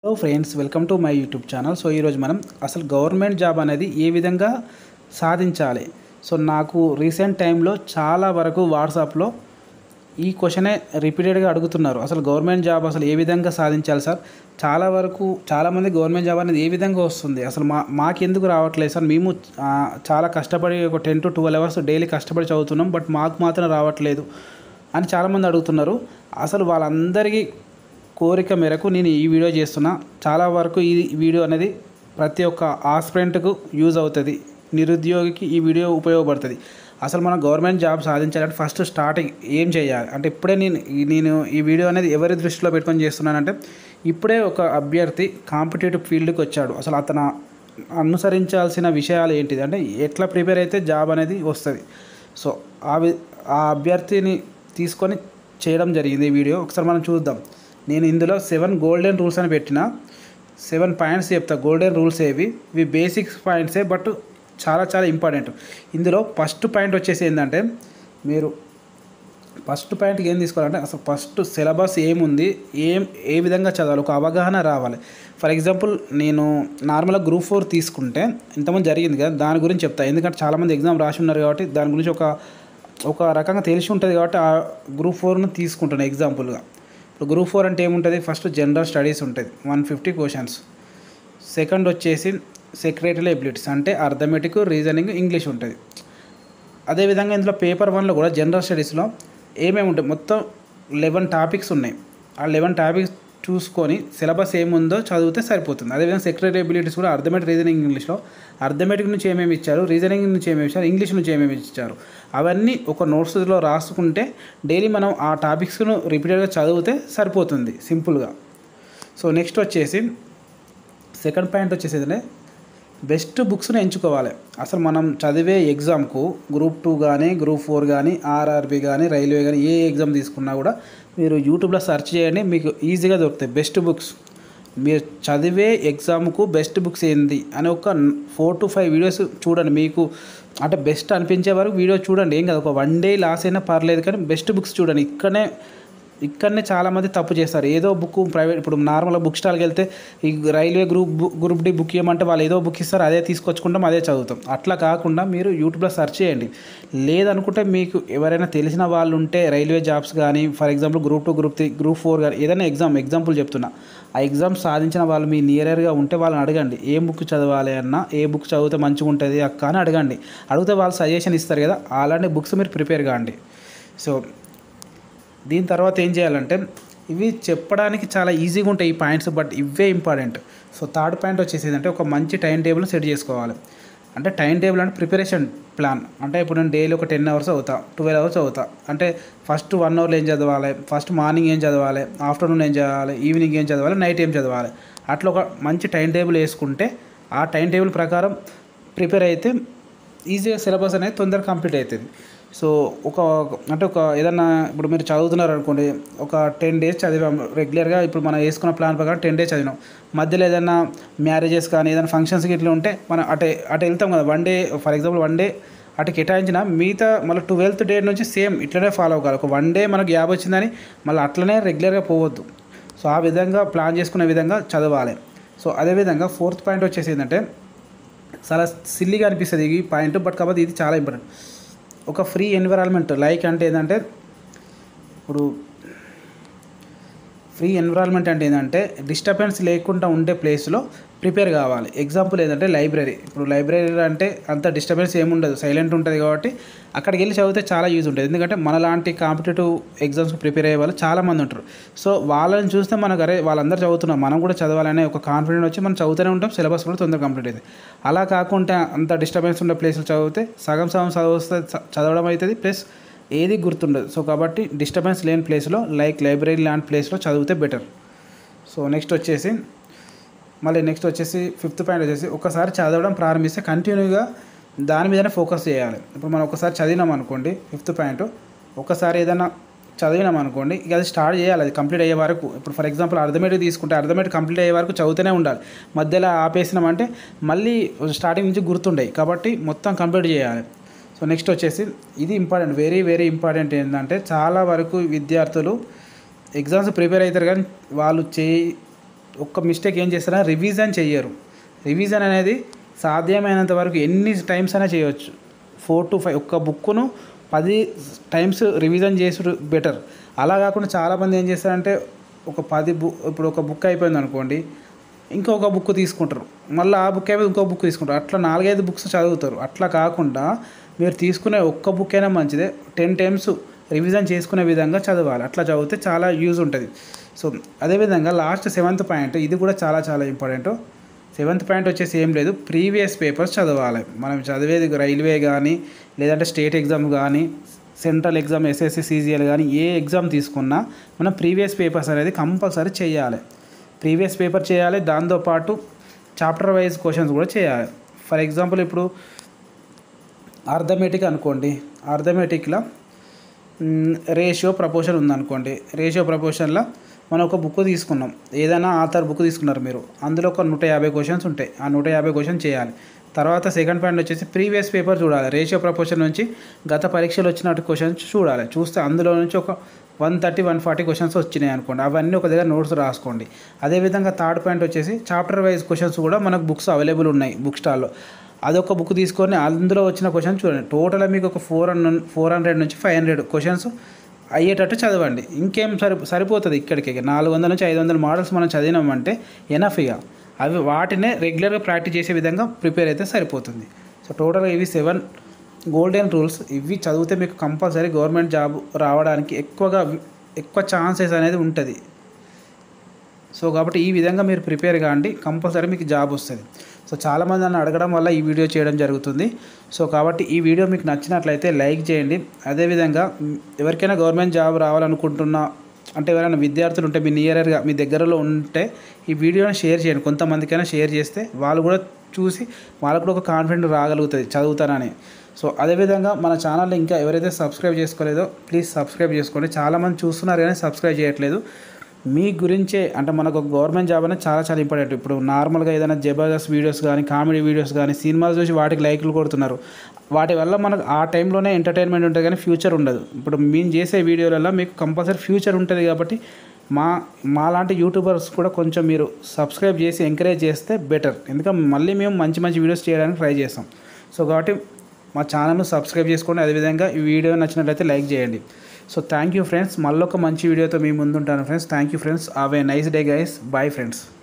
hello friends welcome to my YouTube channel so ఈరోజు మనం అసలు గవర్నమెంట్ జాబ్ అనేది ఏ విధంగా సాధించాలి సో నాకు రీసెంట్ టైంలో చాలా వరకు వాట్సాప్లో ఈ క్వశ్చనే రిపీటెడ్గా అడుగుతున్నారు అసలు గవర్నమెంట్ జాబ్ అసలు ఏ విధంగా సాధించాలి సార్ చాలా వరకు చాలామంది గవర్నమెంట్ జాబ్ అనేది ఏ విధంగా వస్తుంది అసలు మా మాకెందుకు రావట్లేదు సార్ మేము ఆ, చాలా కష్టపడి ఒక ten to twelve hours daily కష్టపడి చదువుతున్నాం బట్ మాకు మాత్రం రావట్లేదు అని చాలామంది అడుగుతున్నారు అసలు వాళ్ళందరికీ కోరిక మేరకు నేను ఈ వీడియో చేస్తున్నా చాలా వరకు ఈ వీడియో అనేది ప్రతి ఒక్క ఆస్పిరెంట్కు యూజ్ అవుతుంది నిరుద్యోగికి ఈ వీడియో ఉపయోగపడుతుంది అసలు మనం గవర్నమెంట్ జాబ్ సాధించాలంటే ఫస్ట్ స్టార్టింగ్ ఏం చేయాలి అంటే ఇప్పుడే నేను ఈ- నేను ఈ వీడియో అనేది ఎవరి దృష్టిలో పెట్టుకొని చేస్తున్నానంటే ఇప్పుడే ఒక అభ్యర్థి కాంపిటేటివ్ ఫీల్డ్కి వచ్చాడు అసలు అతను అనుసరించాల్సిన విషయాలు ఏంటిది అంటే ఎట్లా ప్రిపేర్ అయితే జాబ్ అనేది వస్తుంది సో ఆ వి ఆ అభ్యర్థిని తీసుకొని చేయడం జరిగింది ఈ వీడియో ఒకసారి మనం చూద్దాం నేను ఇందులో సెవెన్ గోల్డెన్ రూల్స్ అని పెట్టిన సెవెన్ పాయింట్స్ చెప్తా గోల్డెన్ రూల్స్ ఏవి ఇవి బేసిక్స్ పాయింట్సే బట్ చాలా చాలా ఇంపార్టెంట్ ఇందులో ఫస్ట్ పాయింట్ వచ్చేసి ఏంటంటే మీరు ఫస్ట్ పాయింట్కి ఏం తీసుకోవాలంటే అసలు ఫస్ట్ సిలబస్ ఏముంది ఏం ఏ విధంగా చదవాలి ఒక అవగాహన రావాలి ఫర్ ఎగ్జాంపుల్ నేను నార్మల్గా గ్రూప్ ఫోర్ తీసుకుంటే ఇంతకుముందు జరిగింది కదా దాని గురించి చెప్తా ఎందుకంటే చాలామంది ఎగ్జామ్ రాసి ఉన్నారు కాబట్టి దాని గురించి ఒక ఒక రకంగా తెలిసి ఉంటుంది కాబట్టి ఆ గ్రూప్ ఫోర్ను తీసుకుంటాను ఎగ్జాంపుల్గా ఇప్పుడు గ్రూప్ ఫోర్ అంటే ఏముంటుంది ఫస్ట్ జనరల్ స్టడీస్ ఉంటుంది వన్ ఫిఫ్టీ క్వశ్చన్స్ సెకండ్ వచ్చేసి సెక్రటరీ ఎబిలిటీస్ అంటే అర్థమెటిక్ రీజనింగ్ ఇంగ్లీష్ ఉంటుంది అదేవిధంగా ఇందులో పేపర్ వన్లో కూడా జనరల్ స్టడీస్లో ఏమేమి ఉంటాయి మొత్తం లెవెన్ టాపిక్స్ ఉన్నాయి ఆ లెవెన్ టాపిక్స్ చూసుకొని సిలబస్ ఏముందో చదివితే సరిపోతుంది అదేవిధంగా సెక్రటరీ ఎబిలిటీస్ కూడా అర్థమెటిక్ రీజనింగ్ ఇంగ్లీష్లో అర్థమెటిక్ నుంచి ఏమేమి ఇచ్చారు రీజనింగ్ నుంచి ఏమేమి ఇచ్చారు ఇంగ్లీష్ నుంచి ఏమేమి ఇచ్చారు అవన్నీ ఒక నోట్స్లో రాసుకుంటే డైలీ మనం ఆ టాపిక్స్ను రిపీటెడ్గా చదివితే సరిపోతుంది సింపుల్గా సో నెక్స్ట్ వచ్చేసి సెకండ్ పాయింట్ వచ్చేసి ఏంటంటే బెస్ట్ బుక్స్ని ఎంచుకోవాలి అసలు మనం చదివే ఎగ్జామ్కు గ్రూప్ టూ కానీ గ్రూప్ ఫోర్ కానీ ఆర్ఆర్బి కానీ రైల్వే కానీ ఏ ఎగ్జామ్ తీసుకున్నా కూడా మీరు యూట్యూబ్లో సెర్చ్ చేయండి మీకు ఈజీగా దొరుకుతాయి బెస్ట్ బుక్స్ మీరు చదివే ఎగ్జామ్కు బెస్ట్ బుక్స్ ఏంది అని ఒక ఫోర్ టు ఫైవ్ వీడియోస్ చూడండి మీకు అంటే బెస్ట్ అనిపించే వరకు వీడియో చూడండి ఏం కాదు ఒక వన్ డే లాస్ అయినా పర్లేదు కానీ బెస్ట్ బుక్స్ చూడండి ఇక్కడనే ఇక్కడనే చాలామంది తప్పు చేస్తారు ఏదో బుక్ ప్రైవేట్ ఇప్పుడు నార్మల్గా బుక్ స్టాల్కి వెళ్తే ఈ రైల్వే గ్రూప్ బు- గ్రూప్ డి బుక్ ఇవ్వమంటే వాళ్ళు ఏదో బుక్ ఇస్తారు అదే తీసుకొచ్చుకుంటాం అదే చదువుతాం అట్లా కాకుండా మీరు యూట్యూబ్లో సెర్చ్ చేయండి లేదనుకుంటే మీకు ఎవరైనా తెలిసిన వాళ్ళు ఉంటే రైల్వే జాబ్స్ కానీ for example group two group three group four కానీ ఏదైనా ఎగ్జామ్ ఎగ్జాంపుల్ చెప్తున్నా ఆ ఎగ్జామ్ సాధించిన వాళ్ళు మీ నియరర్గా ఉంటే వాళ్ళని అడగండి ఏ బుక్ చదవాలి అన్న ఏ బుక్ చదివితే మంచిగా ఉంటుంది అక్క అని అడగండి అడిగితే వాళ్ళు సజెషన్ ఇస్తారు కదా అలాంటి బుక్స్ మీరు ప్రిపేర్ కాండి సో దీని తర్వాత ఏం చేయాలంటే ఇవి చెప్పడానికి చాలా ఈజీగా ఉంటాయి ఈ పాయింట్స్ బట్ ఇవే ఇంపార్టెంట్ సో థర్డ్ పాయింట్ వచ్చేసి ఏంటంటే ఒక మంచి టైం టేబుల్ సెట్ చేసుకోవాలి అంటే టైం టేబుల్ అంటే ప్రిపరేషన్ ప్లాన్ అంటే ఇప్పుడు నేను డైలీ ఒక టెన్ అవర్స్ అవుతా ట్వెల్వ్ అవర్స్ అవుతా అంటే ఫస్ట్ వన్ అవర్లో ఏం చదవాలి ఫస్ట్ మార్నింగ్ ఏం చదవాలి ఆఫ్టర్నూన్ ఏం చదవాలి ఈవినింగ్ ఏం చదవాలి నైట్ ఏం చదవాలి అట్లా ఒక మంచి టైం టేబుల్ వేసుకుంటే ఆ టైం టేబుల్ ప్రకారం ప్రిపేర్ అయితే ఈజీగా సిలబస్ అనేది తొందరగా కంప్లీట్ అవుతుంది సో ఒక అంటే ఒక ఏదన్నా ఇప్పుడు మీరు చదువుతున్నారు అనుకోండి ఒక టెన్ డేస్ చదివాం రెగ్యులర్గా ఇప్పుడు మనం వేసుకున్న ప్లాన్ ప్రకారం టెన్ డేస్ చదివినాం మధ్యలో ఏదైనా మ్యారేజెస్ కానీ ఏదైనా ఫంక్షన్స్కి ఇట్లా ఉంటే మనం అటు అటు వెళ్తాం కదా one day for example one day అటు కేటాయించిన మిగతా మళ్ళీ ట్వెల్త్ డే నుంచి సేమ్ ఇట్లనే ఫాలో అవ్వాలి ఒక వన్ డే మనకు గ్యాప్ వచ్చిందని మళ్ళీ అట్లనే రెగ్యులర్గా పోవద్దు సో ఆ విధంగా ప్లాన్ చేసుకునే విధంగా చదవాలి సో అదేవిధంగా ఫోర్త్ పాయింట్ వచ్చేసి ఏంటంటే చాలా సిల్లీగా అనిపిస్తుంది ఈ పాయింట్ బట్ కాకపోతే ఇది చాలా ఇంపార్టెంట్ ఒక ఫ్రీ ఎన్విరాన్మెంట్ లైక్ అంటే ఏంటంటే ఇప్పుడు ఫ్రీ ఎన్విరాన్మెంట్ అంటే ఏంటంటే డిస్టర్బెన్స్ లేకుండా ఉండే ప్లేస్లో ప్రిపేర్ కావాలి ఎగ్జాంపుల్ ఏంటంటే లైబ్రరీ ఇప్పుడు లైబ్రరీ అంటే అంత డిస్టర్బెన్స్ ఏముండదు సైలెంట్ ఉంటుంది కాబట్టి అక్కడికి వెళ్ళి చదివితే చాలా యూజ్ ఉంటుంది ఎందుకంటే మనలాంటి కాంపిటేటివ్ ఎగ్జామ్స్కి ప్రిపేర్ అయ్యే వాళ్ళు చాలామంది ఉంటారు సో వాళ్ళని చూస్తే మనకు అరే వాళ్ళందరూ చదువుతున్నాం మనం కూడా చదవాలనే ఒక కాన్ఫిడెంట్ వచ్చి మనం చదువుతూనే ఉంటాం సిలబస్ కూడా తొందరగా కంప్లీట్ అవుతుంది అలా కాకుండా అంత డిస్టర్బెన్స్ ఉండే ప్లేస్లో చదివితే సగం సగం చదివిస్తే చదవడం అవుతుంది ప్లస్ ఏది గుర్తుండదు సో కాబట్టి డిస్టర్బెన్స్ లేని ప్లేస్లో లైక్ లైబ్రరీ లాంటి ప్లేస్లో చదివితే బెటర్ సో నెక్స్ట్ వచ్చేసి మళ్ళీ నెక్స్ట్ వచ్చేసి ఫిఫ్త్ పాయింట్ వచ్చేసి ఒకసారి చదవడం ప్రారంభిస్తే కంటిన్యూగా దాని మీదనే ఫోకస్ చేయాలి ఇప్పుడు మనం ఒకసారి చదివినాం అనుకోండి ఫిఫ్త్ పాయింట్ ఒకసారి ఏదైనా చదివినాం అనుకోండి ఇక అది స్టార్ట్ చేయాలి అది కంప్లీట్ అయ్యే వరకు ఇప్పుడు ఫర్ ఎగ్జాంపుల్ అర్థమేటిక్ తీసుకుంటే అర్థమేటిక్ కంప్లీట్ అయ్యే వరకు చదువుతూనే ఉండాలి మధ్యలో ఆపేసినామంటే మళ్ళీ స్టార్టింగ్ నుంచి గుర్తుండయి కాబట్టి మొత్తం కంప్లీట్ చేయాలి సో నెక్స్ట్ వచ్చేసి ఇది ఇంపార్టెంట్ వెరీ వెరీ ఇంపార్టెంట్ ఏంటంటే చాలా వరకు విద్యార్థులు ఎగ్జామ్స్ ప్రిపేర్ అవుతారు కానీ వాళ్ళు చే ఒక్క మిస్టేక్ ఏం చేస్తారా రివిజన్ చెయ్యరు రివిజన్ అనేది సాధ్యమైనంత వరకు ఎన్ని టైమ్స్ అయినా చేయవచ్చు ఫోర్ టు ఫైవ్ ఒక్క బుక్ను పది టైమ్స్ రివిజన్ చేసుడు బెటర్ అలా కాకుండా చాలామంది ఏం చేస్తారంటే ఒక పది బుక్ ఇప్పుడు ఒక బుక్ అయిపోయింది అనుకోండి ఇంకొక బుక్ తీసుకుంటారు మళ్ళీ ఆ బుక్ అయిపోయి ఇంకో బుక్ తీసుకుంటారు అట్లా నాలుగైదు బుక్స్ చదువుతారు అట్లా కాకుండా మీరు తీసుకునే ఒక్క బుక్ అయినా మంచిదే టెన్ టైమ్స్ రివిజన్ చేసుకునే విధంగా చదవాలి అట్లా చదివితే చాలా యూజ్ ఉంటుంది సో అదేవిధంగా లాస్ట్ సెవెంత్ పాయింట్ ఇది కూడా చాలా చాలా ఇంపార్టెంట్ సెవెంత్ పాయింట్ వచ్చేసి ఏం లేదు ప్రీవియస్ పేపర్స్ చదవాలి మనం చదివేది రైల్వే కానీ లేదంటే స్టేట్ ఎగ్జామ్ కానీ సెంట్రల్ ఎగ్జామ్ ఎస్ఎస్సి సీజీఎల్ కానీ ఏ ఎగ్జామ్ తీసుకున్నా మనం ప్రీవియస్ పేపర్స్ అనేది కంపల్సరీ చేయాలి ప్రీవియస్ పేపర్ చేయాలి దాంతోపాటు చాప్టర్ వైజ్ క్వశ్చన్స్ కూడా చేయాలి ఫర్ ఎగ్జాంపుల్ ఇప్పుడు అర్థమెటిక్ అనుకోండి అర్థమెటిక్లో రేషియో ప్రపోర్షన్ ఉందనుకోండి రేషియో ప్రపోర్షన్లో మనం ఒక బుక్ తీసుకున్నాం ఏదైనా ఆథర్ బుక్ తీసుకున్నారు మీరు అందులో ఒక నూట యాభై క్వశ్చన్స్ ఉంటాయి ఆ నూట యాభై క్వశ్చన్ చేయాలి తర్వాత సెకండ్ పాయింట్ వచ్చేసి ప్రీవియస్ పేపర్ చూడాలి రేషియో ప్రపోర్షన్ నుంచి గత పరీక్షలు వచ్చినట్టు క్వశ్చన్స్ చూడాలి చూస్తే అందులో నుంచి ఒక one thirty one forty questions వచ్చినాయి అనుకోండి అవన్నీ ఒక దగ్గర నోట్స్ రాసుకోండి అదేవిధంగా థర్డ్ పాయింట్ వచ్చేసి చాప్టర్ వైజ్ క్వశ్చన్స్ కూడా మనకు బుక్స్ అవైలబుల్ ఉన్నాయి బుక్ స్టాల్లో అదొక బుక్ తీసుకొని అందులో వచ్చిన క్వశ్చన్స్ చూడండి టోటల్ మీకు ఒక ఫోర్ హండ్రెడ్ ఫోర్ హండ్రెడ్ నుంచి ఫైవ్ హండ్రెడ్ క్వశ్చన్స్ అయ్యేటట్టు చదవండి ఇంకేం సరి సరిపోతుంది ఇక్కడికి నాలుగు వందల నుంచి ఐదు వందల మోడల్స్ మనం చదివినామంటే ఎనఫ్ ఇక అవి వాటినే రెగ్యులర్గా ప్రాక్టీస్ చేసే విధంగా ప్రిపేర్ అయితే సరిపోతుంది సో టోటల్గా ఇవి సెవెన్ గోల్డెన్ రూల్స్ ఇవి చదివితే మీకు కంపల్సరీ గవర్నమెంట్ జాబ్ రావడానికి ఎక్కువగా ఎక్కువ ఛాన్సెస్ అనేది ఉంటుంది సో కాబట్టి ఈ విధంగా మీరు ప్రిపేర్ కాండి కంపల్సరీ మీకు జాబ్ వస్తుంది సో చాలామంది నన్ను అడగడం వల్ల ఈ వీడియో చేయడం జరుగుతుంది సో కాబట్టి ఈ వీడియో మీకు నచ్చినట్లయితే లైక్ చేయండి అదేవిధంగా మ్, ఎవరికైనా గవర్నమెంట్ జాబ్ రావాలనుకుంటున్నా అంటే ఎవరైనా విద్యార్థులు ఉంటే మీ నియర్గా మీ దగ్గరలో ఉంటే ఈ వీడియోని షేర్ చేయండి కొంతమందికైనా షేర్ చేస్తే వాళ్ళు కూడా చూసి వాళ్ళకు కూడా ఒక కాన్ఫిడెంట్ రాగలుగుతుంది చదువుతానని సో అదేవిధంగా మన ఛానల్ ఇంకా ఎవరైతే సబ్స్క్రైబ్ చేసుకోలేదో ప్లీజ్ సబ్స్క్రైబ్ చేసుకోండి చాలామంది చూస్తున్నారు కానీ సబ్స్క్రైబ్ చేయట్లేదు మీ గురించే అంటే మనకు ఒక గవర్నమెంట్ జాబ్ అనేది చాలా చాలా ఇంపార్టెంట్ ఇప్పుడు నార్మల్గా ఏదైనా జబర్దస్త్ వీడియోస్ కానీ కామెడీ వీడియోస్ కానీ సినిమాలు చూసి వాటికి లైక్లు కొడుతున్నారు వాటి వల్ల మనకు ఆ టైంలోనే ఎంటర్టైన్మెంట్ ఉంటుంది కానీ ఫ్యూచర్ ఉండదు ఇప్పుడు మేము చేసే వీడియోలలో మీకు కంపల్సరీ ఫ్యూచర్ ఉంటుంది కాబట్టి మా మాలాంటి యూట్యూబర్స్ కూడా కొంచెం మీరు సబ్స్క్రైబ్ చేసి ఎంకరేజ్ చేస్తే బెటర్ ఎందుకంటే మళ్ళీ మేము మంచి మంచి వీడియోస్ చేయడానికి ట్రై చేస్తాం సో కాబట్టి మా ఛానల్ను సబ్స్క్రైబ్ చేసుకోండి అదేవిధంగా ఈ వీడియో నచ్చినట్లయితే లైక్ చేయండి సో థ్యాంక్ యూ ఫ్రెండ్స్ మళ్ళీ ఒక మంచి వీడియోతో మీ ముందుంటాను friends thank you friends have a nice day guys bye friends